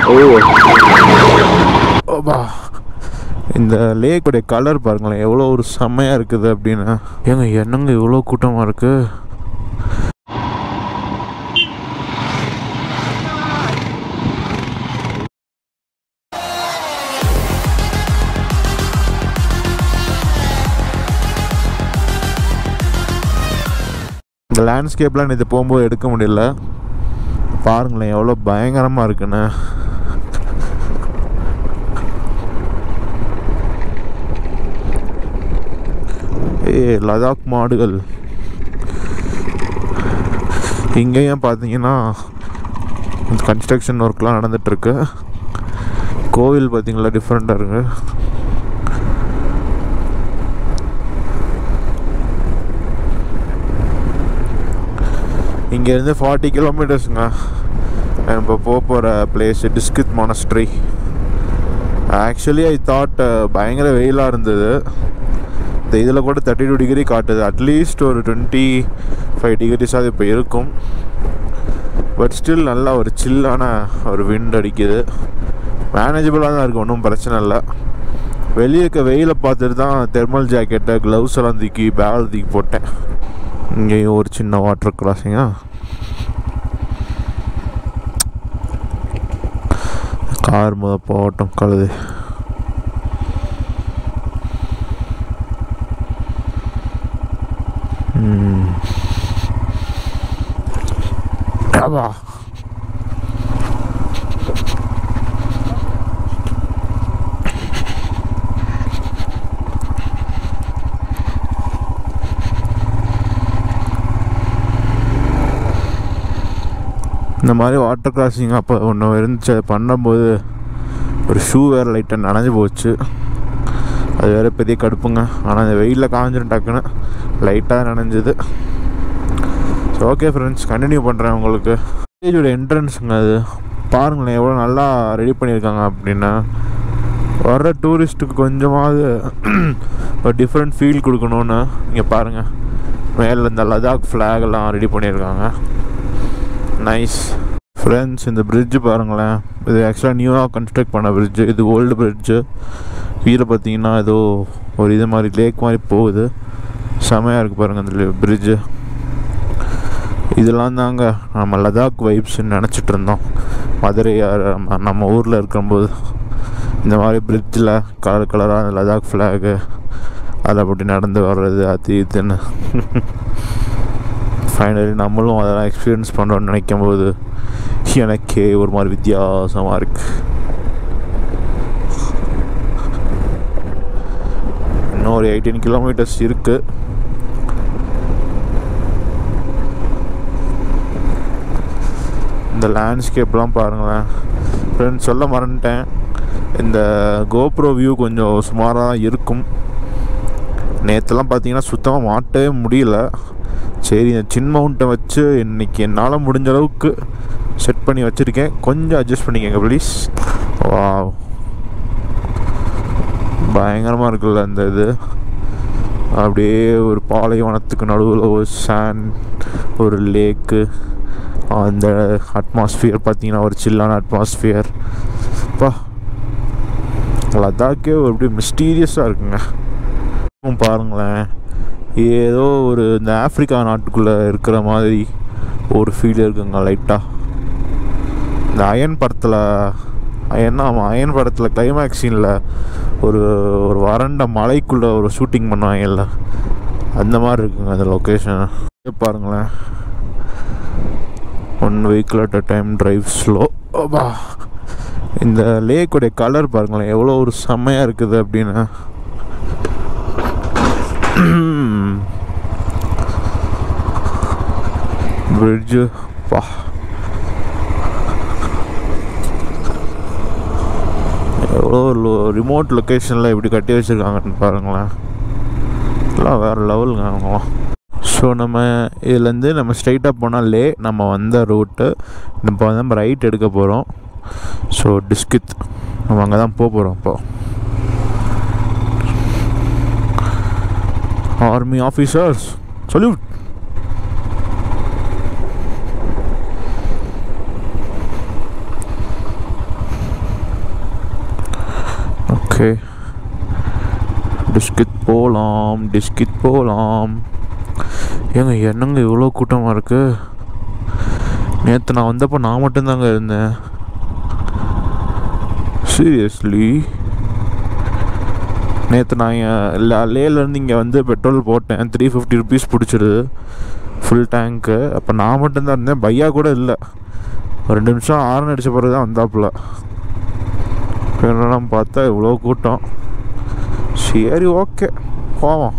ஓ அப்பா. இந்த லேக்குடைய கலர் பாருங்களேன் எவ்வளோ ஒரு செம்மையாக இருக்குது அப்படின்னு ஏங்க என்னங்க இவ்வளோ கூட்டமாக இருக்குது இந்த லேண்ட்ஸ்கேப்லாம் இது போகும்போது எடுக்க முடியல பாருங்களேன் எவ்வளோ பயங்கரமாக இருக்குன்னு ஏ லடாக் மாடுகள் இங்கேயும் பார்த்தீங்கன்னா கன்ஸ்ட்ரக்ஷன் ஒர்க்லாம் நடந்துட்டுருக்கு கோவில் பார்த்தீங்களா டிஃப்ரெண்ட்டாக இருக்கு இங்கேருந்து ஃபார்ட்டி கிலோமீட்டர்ஸுங்க இப்போ போக போகிற place Diskit monastery actually I thought பயங்கர வெயிலாக இருந்தது இந்த இதில் கூட தேர்ட்டி டூ டிகிரி காட்டுது அட்லீஸ்ட் ஒரு டுவெண்ட்டி ஃபைவ் டிகிரிஸ் அது இப்போ இருக்கும் பட் ஸ்டில் நல்லா ஒரு சில்லான ஒரு விண்ட் அடிக்குது மேனேஜபிளாக தான் இருக்குது ஒன்றும் பிரச்சனை இல்லை வெளியே இருக்க வெயிலை பார்த்துட்டு தான் தெர்மல் ஜாக்கெட்டை க்ளவுஸ் எல்லாம் தூக்கி பேல் தூக்கி போட்டேன் இங்கேயும் ஒரு சின்ன வாட்டர் கிராசிங்கா கார் முத போகட்டும் கழுது ம். அப்பா. இந்த மாதிரி வாட்டர் கிராசிங் அப்போ ஒன்று இருந்துச்சு அது பண்ணும்போது ஒரு ஷூ வேறு லைட்டாக நனைஞ்சு போச்சு அது வேறு பெரிய கடுப்புங்க ஆனால் அந்த வெயிலில் காஞ்சிரும் டக்குன்னு லைட்டாக நனைஞ்சுது ஸோ ஓகே ஃப்ரெண்ட்ஸ் கண்டினியூ பண்ணுறேன் உங்களுக்கு ஸ்டேஜோட என்ட்ரன்ஸுங்க அது பாருங்களேன் எவ்வளோ நல்லா ரெடி பண்ணியிருக்காங்க அப்படின்னா வர்ற டூரிஸ்ட்டுக்கு கொஞ்சமாவது ஒரு டிஃப்ரெண்ட் ஃபீல் கொடுக்கணுன்னு இங்கே பாருங்கள் மேலே இந்த லடாக் flag எல்லாம் ரெடி பண்ணியிருக்காங்க நைஸ் ஃப்ரெண்ட்ஸ் இந்த bridge பாருங்களேன் இது ஆக்சுவலாக நியூவாக கன்ஸ்ட்ரக்ட் பண்ண bridge இது ஓல்டு bridge கீழே பார்த்தீங்கன்னா ஏதோ ஒரு இது மாதிரி லேக் மாதிரி போகுது செமையாக இருக்குது பாருங்கள் அந்த bridge இதெல்லாம் தாங்க நம்ம லடாக் வைப்ஸ்ன்னு நினச்சிட்டு இருந்தோம் மதுரை ஆ- நம்ம- நம்ம ஊரில் இருக்கும்போது இந்த மாதிரி பிரிட்ஜில் கலர் கலராக அந்த லடாக் ஃப்ளாகு அதில் அப்படி நடந்து வர்றது அது இதுன்னு ஃபைனலி நம்மளும் அதெல்லாம் எக்ஸ்பீரியன்ஸ் பண்ணுறோம்னு நினைக்கும் போது எனக்கே ஒரு மாதிரி வித்தியாசமாக இருக்கு இன்னும் ஒரு எயிட்டீன் கிலோமீட்டர்ஸ் இருக்குது இந்த லேண்ட்ஸ்கேப்லாம் பாருங்களேன் ஃப்ரெண்ட்ஸ் சொல்ல மறந்துட்டேன் இந்த கோப்ரோ வியூ கொஞ்சம் சுமாராக தான் இருக்கும் நேற்றுலாம் பார்த்தீங்கன்னா சுத்தமாக மாட்டவே முடியல சரி இந்த சின் மவுண்ட்டை வச்சு இன்னைக்கு என்னால் முடிஞ்ச அளவுக்கு செட் பண்ணி வச்சுருக்கேன் கொஞ்சம் அட்ஜஸ்ட் பண்ணிக்கங்க ப்ளீஸ் வா பயங்கரமாக இருக்குல்ல இந்த இது அப்படியே ஒரு பாலைவனத்துக்கு நடுவில் ஒரு சாண்ட் ஒரு லேக்கு அந்த அட்மாஸ்ஃபியர் பார்த்தீங்கன்னா ஒரு சில்லான அட்மாஸ்ஃபியர் பா லடாக்கே ஒரு அப்படியே மிஸ்டீரியஸாக இருக்குங்க இப்பவும் பாருங்களேன் ஏதோ ஒரு இந்த ஆப்பிரிக்கா நாட்டுக்குள்ளே இருக்கிற மாதிரி ஒரு ஃபீல் இருக்குங்க லைட்டாக இந்த அயன் படத்தில் அயன் ஆமாம் அயன் படத்தில் கிளைமேக்ஸ் சீனில் ஒரு ஒரு வறண்ட மலைக்குள்ளே ஒரு ஷூட்டிங் பண்ணுவாங்கல்ல அந்த மாதிரி இருக்குங்க அந்த லொக்கேஷன் பாருங்களேன் one vehicle at a time drive slow இந்த லேக்குடைய கலர் பாருங்களேன் எவ்வளோ ஒரு செம்மையாக இருக்குது அப்படின்னு பிரிட்ஜு பா எவ்வளோ லோ ரிமோட் லொக்கேஷனில் இப்படி கட்டி வச்சுருக்காங்கன்னு பாருங்களேன் எல்லாம் வேறு லெவலுங்க அவங்களாம் ஸோ நம்ம இதுலேருந்து நம்ம ஸ்ட்ரைட்டாக போனால் லே நம்ம வந்த ரூட்டு இப்போ வந்து நம்ம ரைட் எடுக்க போகிறோம் ஸோ டிஸ்கித் நம்ம அங்கே தான் போக போகிறோம் இப்போ army officers salute okay Diskit போகலாம் டிஸ்கிட் போகலாம் ஏங்க என்னங்க இவ்வளோ கூட்டமாக இருக்கு நேற்று நான் வந்தப்போ நான் மட்டும்தாங்க இருந்தேன் சீரியஸ்லி நேற்று நான் இல்லை லேலேருந்து இங்கே வந்து பெட்ரோல் போட்டேன் த்ரீ ஃபிஃப்டி ருபீஸ் பிடிச்சிருது ஃபுல் டேங்க்கு அப்போ நான் மட்டும்தான் இருந்தேன் பையா கூட இல்லை ஒரு ரெண்டு நிமிஷம் ஆரன் அடித்த பிறகு தான் வந்தாப்புல என்னெல்லாம் பார்த்தா இவ்வளோ கூட்டம் சரி ஓகே போவோம்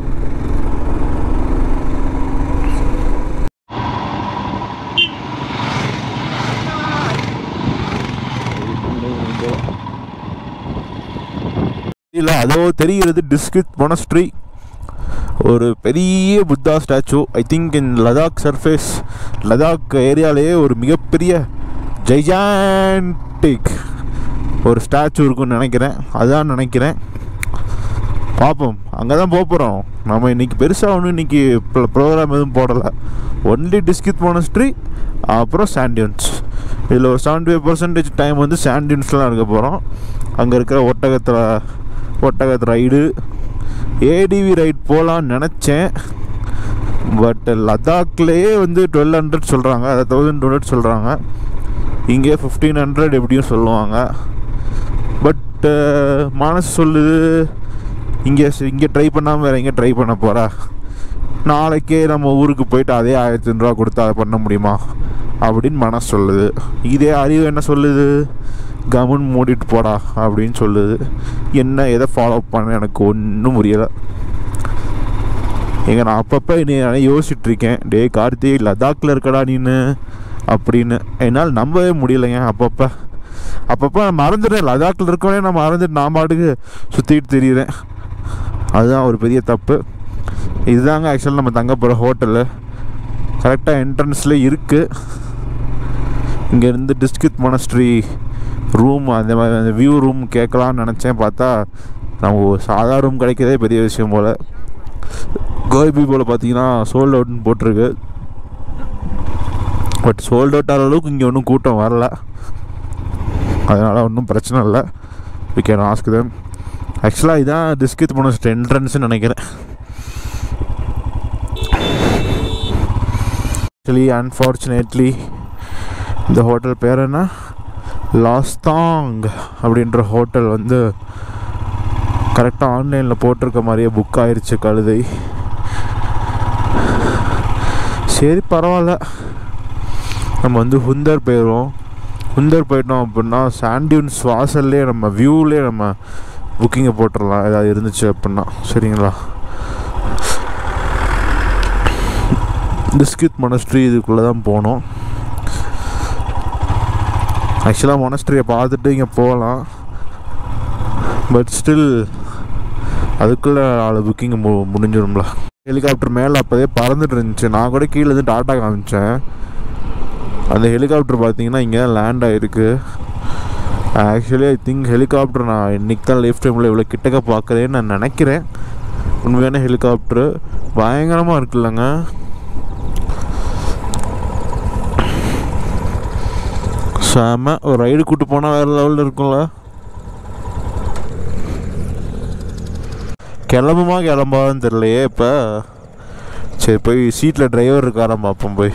இல்லை அதோ தெரிகிறது டிஸ்கிட் மொனஸ்ட்ரி ஒரு பெரிய Buddha statue I think in Ladakh surface Ladakh ஏரியாலேயே ஒரு மிகப்பெரிய ஜைஜான்டிக் ஒரு ஸ்டாச்சு இருக்குன்னு நினைக்கிறேன் அதான் நினைக்கிறேன் பார்ப்போம் அங்கே தான் போக போகிறோம் நம்ம இன்றைக்கி பெருசாக ஒன்றும் இன்றைக்கி ப்ரோக்ராம் எதுவும் போடலை ஒன்லி டிஸ்கித் மோனஸ்ட்ரி அப்புறம் சாண்டியூன்ஸ் இதில் ஒரு செவன்டி ஃபைவ் பர்சன்டேஜ் டைம் வந்து சாண்டியூன்ஸ்லாம் இருக்க போகிறோம் அங்கே இருக்கிற ஒட்டகத்தில் ஒட்டகத்து ரைடு ஏடிவி ரைட் போகலான்னு நினச்சேன் பட் லடாக்லேயே வந்து டுவெல் ஹண்ட்ரட் சொல்கிறாங்க அதை தௌசண்ட் டூ ஹண்ட்ரட் சொல்கிறாங்க இங்கே ஃபிஃப்டீன் ஹண்ட்ரட் எப்படியும் சொல்லுவாங்க பட் மனசு சொல்லுது இங்கே இங்கே ட்ரை பண்ணாமல் வேறு எங்கே ட்ரை பண்ண போகிறா நாளைக்கே நம்ம ஊருக்கு போயிட்டு அதே ஆயிரத்தி ரூபா கொடுத்து அதை பண்ண முடியுமா அப்படின்னு மனசு சொல்லுது இதே அறிவு என்ன சொல்லுது கவர்மெண்ட் மூடிட்டு போடா அப்படின்னு சொல்லுது என்ன எதை ஃபாலோ பண்ண எனக்கு ஒன்றும் புரியலை எங்க நான் அப்பப்போ நீ யோசிச்சுட்டு இருக்கேன் டே கார்த்தி லடாக்கில் இருக்கடா நீனு அப்படின்னு என்னால் நம்பவே முடியலைங்க அப்பப்போ அப்பப்போ நான் மறந்துடுறேன் லடாக்கில் இருக்கவனே நான் மறந்துட்டு நான் பாட்டுக்கு சுற்றிட்டு தெரியுறேன் அதுதான் ஒரு பெரிய தப்பு இதுதாங்க ஆக்சுவலாக நம்ம தங்க போகிற ஹோட்டலு கரெக்டாக என்ட்ரன்ஸில் இருக்குது இங்கேருந்து டிஸ்கித் மொனஸ்ட்ரி ரூம் அந்த மாதிரி அந்த வியூ ரூம் கேட்கலான்னு நினச்சேன் பார்த்தா நம்ம ஒரு சாதா ரூம் கிடைக்கிறதே பெரிய விஷயம் போல் கோபி போல் பார்த்தீங்கன்னா சோல்ட் அவுட்னு போட்டிருக்கு பட் சோல்ட் அவுட் ஆகிற அளவுக்கு இங்கே ஒன்றும் கூட்டம் வரல அதனால் ஒன்றும் பிரச்சனை இல்லை வி கேன் ஆஸ்க் தம் ஆக்சுவலாக இதான் டிஸ்கித் மோனஸ்ட் என்ட்ரன்ஸ்னு நினைக்கிறேன் ஆக்சுவலி அன்ஃபார்ச்சுனேட்லி இந்த ஹோட்டல் பேர் என்ன லாஸ்தாங் அப்படின்ற ஹோட்டல் வந்து கரெக்டாக ஆன்லைனில் போட்டிருக்க மாதிரியே புக் ஆயிடுச்சு கழுதை சரி பரவாயில்ல நம்ம வந்து ஹுந்தர் போயிடுவோம் ஹுந்தர் போயிட்டோம் அப்படின்னா சாண்டியூன்ஸ் வாசல்லே நம்ம வியூவிலே நம்ம புக்கிங்கை போட்டுடலாம் ஏதாவது இருந்துச்சு அப்படின்னா சரிங்களா டிஸ்கித் மொனஸ்ட்ரி இதுக்குள்ளே தான் போனோம் ஆக்சுவலாக மொனஸ்ட்ரியை பார்த்துட்டு இங்கே போகலாம் பட் ஸ்டில் அதுக்குள்ளே நாலு புக்கிங் மு முடிஞ்சிடும்ல ஹெலிகாப்டர் மேலே அப்போதே பறந்துட்டு இருந்துச்சு நான் கூட கீழே இருந்து டாட்டா காமிச்சேன் அந்த ஹெலிகாப்டர் பார்த்தீங்கன்னா இங்கே தான் லேண்ட் ஆகிருக்கு ஆக்சுவலி ஐ திங்க் ஹெலிகாப்டர் நான் இன்னைக்கு தான் லைஃப் டைமில் இவ்வளோ கிட்டக்க பார்க்குறேன்னு நான் நினைக்கிறேன் உண்மையான ஹெலிகாப்டரு பயங்கரமாக இருக்குல்லங்க செம ஒரு ரைடு கூட்டு போனால் வேறு லெவலில் இருக்கும்ல கிளம்புமா கிளம்பான்னு தெரியலையே இப்போ சரி போய் சீட்டில் டிரைவர் இருக்காராம் பார்ப்போம் போய்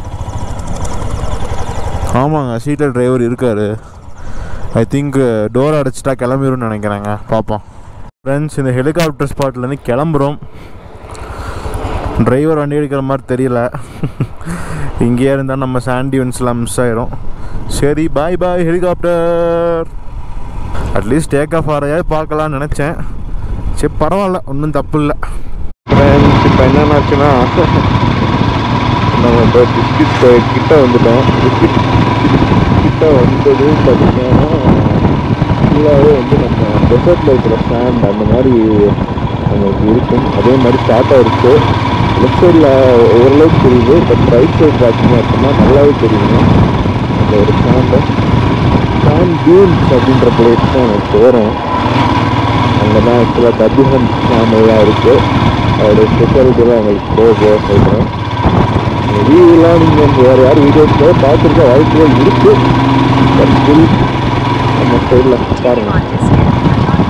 ஆமாங்க சீட்டில் டிரைவர் இருக்கார் ஐ திங்க் டோர் அடைச்சிட்டா கிளம்பிடும்னு நினைக்கிறேங்க பார்ப்போம் ஃப்ரெண்ட்ஸ் இந்த ஹெலிகாப்டர் ஸ்பாட்லேருந்து கிளம்புறோம் டிரைவர் வண்டி எடுக்கிற மாதிரி தெரியல இங்கேயே இருந்தால் நம்ம சாண்டியூன்ஸ்லாம் மிஸ் ஆயிரும் சரி bye bye helicopter at least take off ஆறையாவது பார்க்கலாம்னு நினச்சேன் சரி பரவாயில்ல ஒன்றும் தப்பு இல்லை ஃப்ரெண்ட்ஸ் இப்போ என்னென்னாச்சுன்னா நம்ம இப்போ பிஸ்கிட் கிட்ட வந்துட்டோம் பிஸ்கிட் கிட்ட வந்தது பார்த்தீங்கன்னா ஃபுல்லாகவே வந்து நம்ம டெசர்ட்டில் இருக்கிற ஸ்டாண்ட் அந்த மாதிரி நமக்கு இருக்கும் அதே மாதிரி ஸ்டார்ட்டாக இருக்குது லெஃப்ட் சைடில் ஓரளவுக்கு தெரியுது பட் ரைட் சைடு பார்த்தீங்க அப்படின்னா நல்லாவே தெரியுங்க அந்த ஒரு ஸ்டாண்டை ஸ்டாண்ட் டியூன்ஸ் அப்படின்ற பிளேஸ் தான் எனக்கு போகிறோம் அங்கே தான் ஆக்சுவலாக தபிஹன் ஸ்டாண்டெல்லாம் இருக்குது அதோட ஸ்பெஷாலிட்டிலாம் உங்களுக்கு போக போக சொல்கிறேன் வீடியோலாம் நீங்கள் வேறு யாரும் வீடியோஸில் பார்த்துருக்க வாய்ப்புகள் இருக்குது பட் ஸ்டில் நம்ம சைடில் பாருங்கள்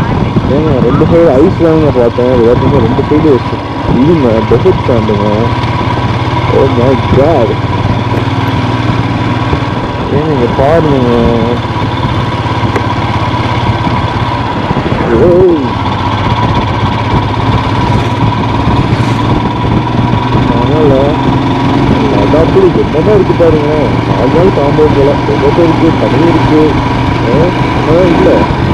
ஏங்க ரெண்டு சைடு ஐஸ் தாங்க பார்த்தேன் அது பார்த்தீங்கன்னா ரெண்டு சைடு இதுங்க டெசர்ட் சாண்டுங்க ஓ மை காட் ஏங்க இங்க பாருங்க ஓய் அதனால லடாக்கு என்னதான் இருக்கு பாருங்க நாலு நாள் காம்பவுண்ட் போல டெசர்ட் இருக்கு தனி இருக்கு அதான் இல்லை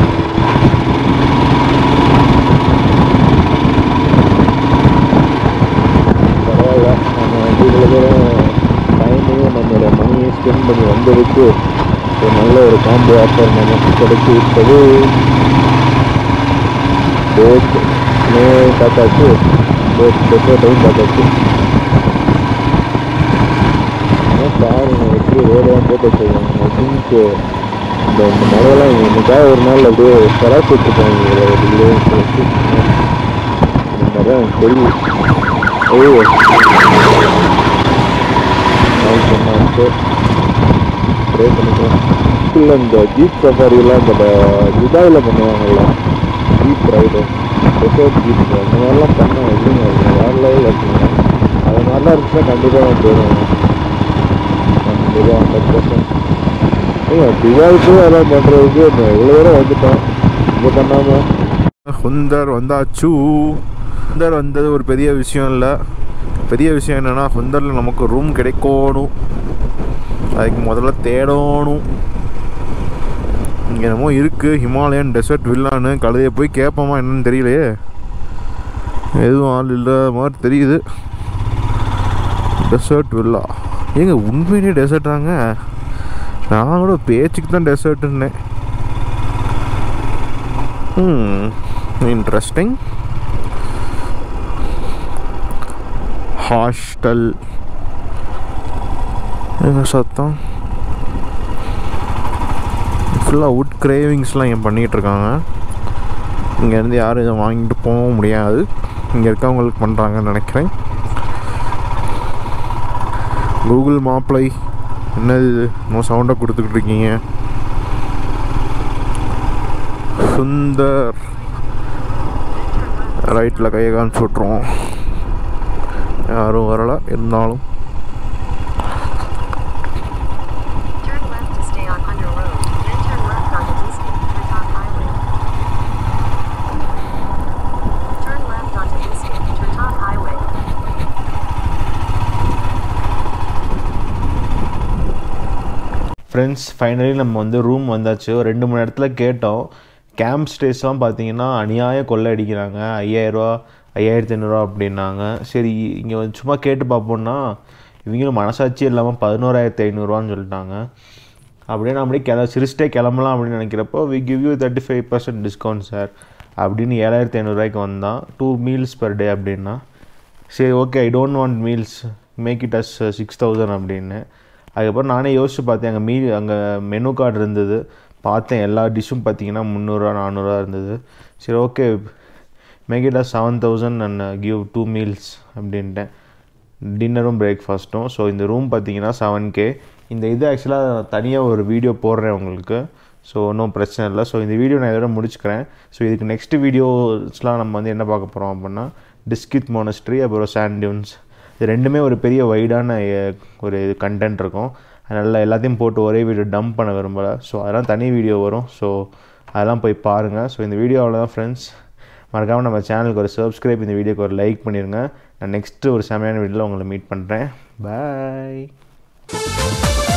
பரவாயில்ல நம்ம வந்து இவ்வளோ தூரம் டைமையும் நம்மளோட மணியை ஸ்பெண்ட் பண்ணி வந்ததுக்கு ஒரு நல்ல ஒரு காம்போ ஆஃபர் நமக்கு கிடைச்சி விட்டது போட் ஸ்னோ பார்த்தாச்சு போட் டெசர்ட்டையும் பார்த்தாச்சு ஆனால் பாருங்க எப்படி ரோடெல்லாம் போட்டு வச்சுருக்காங்க ஐ திங்க் இந்த இந்த மழையெல்லாம் என்னைக்காவது ஒரு நாள் அப்படியே சராசு வச்சுருப்பாங்க இந்த மாதிரி தான் எனக்கு தெரியும் ஓ நாளைக்கு என்ன ஆச்சு ட்ரை பண்ணிக்கலாம் இல்லை இந்த ஜீப் சஃபாரிலாம் இந்த துபாயில் பண்ணுவாங்கல்ல ஜீப் ரைடு ரெசார்ட் ஜீப் அந்த மாதிரிலாம் பண்ணால் எப்படிங்க இருக்கும் வேறு லெவலில் இருக்குங்க அது மாதிரிலாம் இருந்துச்சுன்னா கண்டிப்பாக நான் போயிடுவேன் கண்டிப்பாக ஹண்ட்ரட் பர்சன்ட் ஏங்க துபாய்க்கு அதெல்லாம் பண்ணுறதுக்கு இவ்வளோ தூரம் வந்துட்டோம் இங்கே பண்ணாமல் ஹுந்தர் வந்தாச்சு ஹுந்தர் வந்தது ஒரு பெரிய விஷயம் இல்லை பெரிய விஷயம் என்னென்னா ஹுந்தரில் நமக்கு ரூம் கிடைக்கணும் அதுக்கு முதல்ல தேடணும் இங்கே என்னமோ இருக்குது ஹிமாலயன் டெசர்ட் வில்லான்னு கழுதையை போய் கேட்போமா என்னன்னு தெரியலையே எதுவும் ஆள் இல்லாத மாதிரி தெரியுது டெசர்ட் வில்லா ஏங்க உண்மையிலே டெசர்ட்டாங்க நான் கூட பேச்சுக்கு தான் டெசர்ட்டுன்னேன் ம் இன்ட்ரெஸ்டிங் ஹாஸ்டல் எங்க சத்தம் ஃபுல்லாக வுட் கிரேவிங்ஸ்லாம் இங்கே பண்ணிகிட்டு இருக்காங்க இங்கேருந்து யாரும் இதை வாங்கிட்டு போக முடியாது இங்கே இருக்கவங்களுக்கு பண்ணுறாங்கன்னு நினைக்கிறேன் கூகுள் மாப்ளை என்னது இது இன்னும் சவுண்டை கொடுத்துக்கிட்டு இருக்கீங்க சுந்தர் ரைட்டில் கையை காமிச்சு விட்ருவோம் யாரும் வரலை இருந்தாலும் Turn left to stay on Under Road, then turn left onto Disney, Turtok Highway. Turn left onto Disney, Turtok Highway. Friends finally நம்ம வந்து ரூம் வந்தாச்சு ஒரு ரெண்டு மணி நேரத்தில் கேட்டோம் கேம்ப் ஸ்டேஸ்லாம் பார்த்தீங்கன்னா அநியாய கொள்ளை அடிக்கிறாங்க ஐயாயிரரூவா ஐயாயிரத்தி ஐநூறுரூவா அப்படின்னாங்க சரி இங்கே வந்து சும்மா கேட்டு பார்ப்போம்னா இவங்களும் மனசாட்சி இல்லாமல் பதினோராயிரத்தி ஐநூறுரூவான்னு சொல்லிட்டாங்க அப்படியே நான் அப்படியே கிள சிரிச்சிட்டே கிளம்பலாம் அப்படின்னு நினைக்கிறப்போ we give you thirty five percent discount sir அப்படின்னு ஏழாயிரத்தி ஐநூறுரூவாய்க்கு வந்தான் டூ மீல்ஸ் பர் டே அப்படின்னா சரி okay I don't want meals make it as six thousand அப்படின்னு அதுக்கப்புறம் நானே யோசிச்சு பார்த்தேன் அங்கே மீல் அங்கே மெனு கார்டு இருந்தது பார்த்தேன் எல்லா டிஷ்ஷும் பார்த்தீங்கன்னா முந்நூறுரூவா நானூறுரூவா இருந்தது சரி okay make it as seven thousand and give two meals அப்படின்ட்டேன் டின்னரும் பிரேக்ஃபாஸ்ட்டும் ஸோ இந்த ரூம் பார்த்தீங்கன்னா செவன் கே இந்த இது ஆக்சுவலாக தனியாக ஒரு வீடியோ போடுறேன் உங்களுக்கு ஸோ ஒன்றும் பிரச்சனை இல்லை ஸோ இந்த வீடியோ நான் இதோட முடிச்சுக்கிறேன் ஸோ இதுக்கு நெக்ஸ்ட் வீடியோஸ்லாம் நம்ம வந்து என்ன பார்க்க போகிறோம் அப்படின்னா டிஸ்கித் மோனஸ்ட்ரி அப்புறம் சாண்ட் டியூன்ஸ் இது ரெண்டுமே ஒரு பெரிய வைடான ஒரு இது கண்டென்ட் இருக்கும் அதனால் எல்லாத்தையும் போட்டு ஒரே வீடியோ டம்ப் பண்ண விரும்பலை ஸோ அதெல்லாம் தனி வீடியோ வரும் ஸோ அதெல்லாம் போய் பாருங்கள் ஸோ இந்த வீடியோ அவ்வளோதான் ஃப்ரெண்ட்ஸ் மறக்காமல் நம்ம சேனலுக்கு ஒரு சப்ஸ்கிரைப் இந்த வீடியோக்கு ஒரு லைக் பண்ணிடுங்க நான் நெக்ஸ்ட்டு ஒரு செமையான வீடியோவில் உங்களை மீட் பண்ணுறேன் பாய்